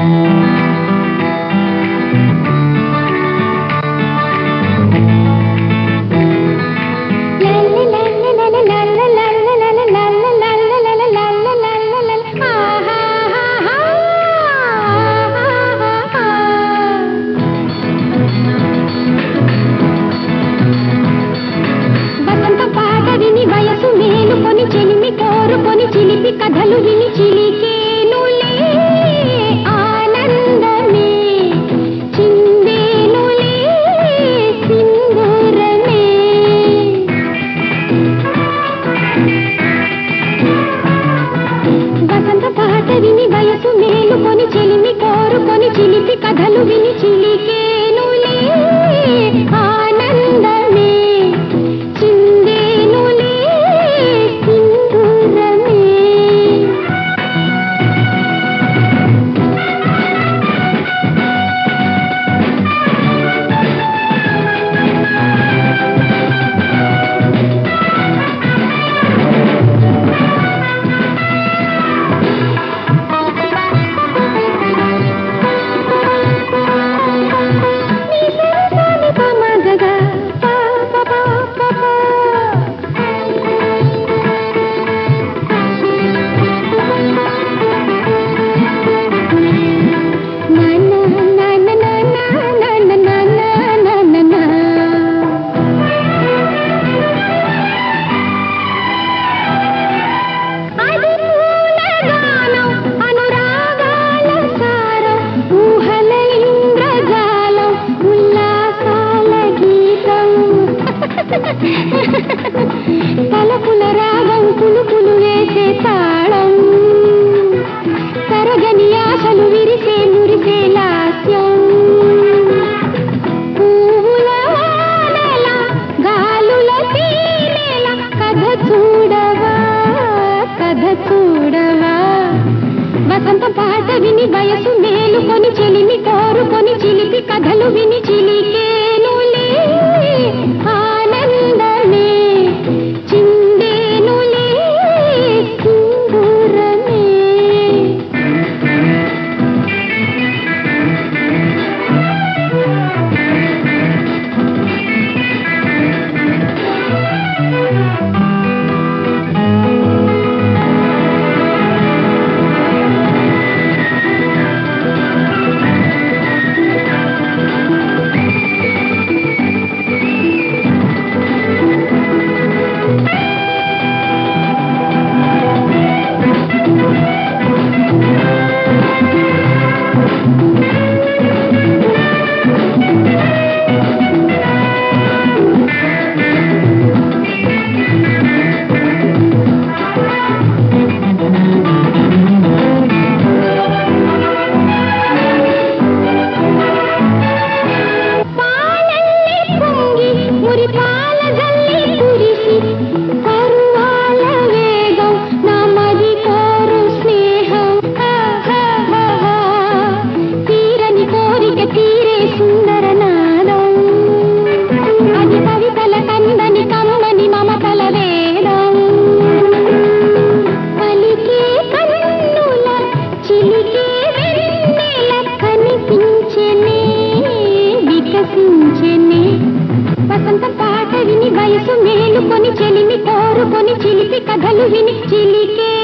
వసంత పాట విని వయసు మేలుకొని చెలిమి కోరుకొని చిలిపి కథలు విని చిలికేనులే ఆనందమే చిందేనులే సింధూరమే వసంత పాట విని వయసు మేలుకొని చెలిమి కోరుకొని చిలిపి కథలు విని చిలికేనులే ఆనందమే చిందేనులే సింధూరమే నీ సరసాని పమగగా పా పా పా పా పా. నా నా నా నా నా నా నా నా నా నా నా. అది పూలగానం అనురాగాల సారం ఊహల ఇంద్రజాలం ఉల్లాసాల గీతం తలపుల రాగం పులుపులు వేసే తాళం తరగని ఆశలు విరిసే మురిసే లాస్యం పువ్వుల వానల గాలుల తీనేల కథ చూడవా కథ చూడవా వసంత పాట విని వయసు మేలుకొని చెలిమి కోరుకొని చిలిపి కథలు విని చిలికేనులే ఆనందమే చిందేనులే సింధూరమే పాలల్లి పొంగి మురిపాల జల్లి కురిసి పరువాల వేగం నా మది కోరు స్నేహం ఆహాహాహా. తీరని కోరిక తీరే సుందర నాదం అది కవితల కందని కమ్మని మమతల వేదం పలికే కన్నుల చిలికే వెన్నెల కనిపించెనే వికసించెనే వసంత పాట విని వయసు మేలుకొని చెలిమి కోరుకొని చిలిపి కథలు విని చిలికే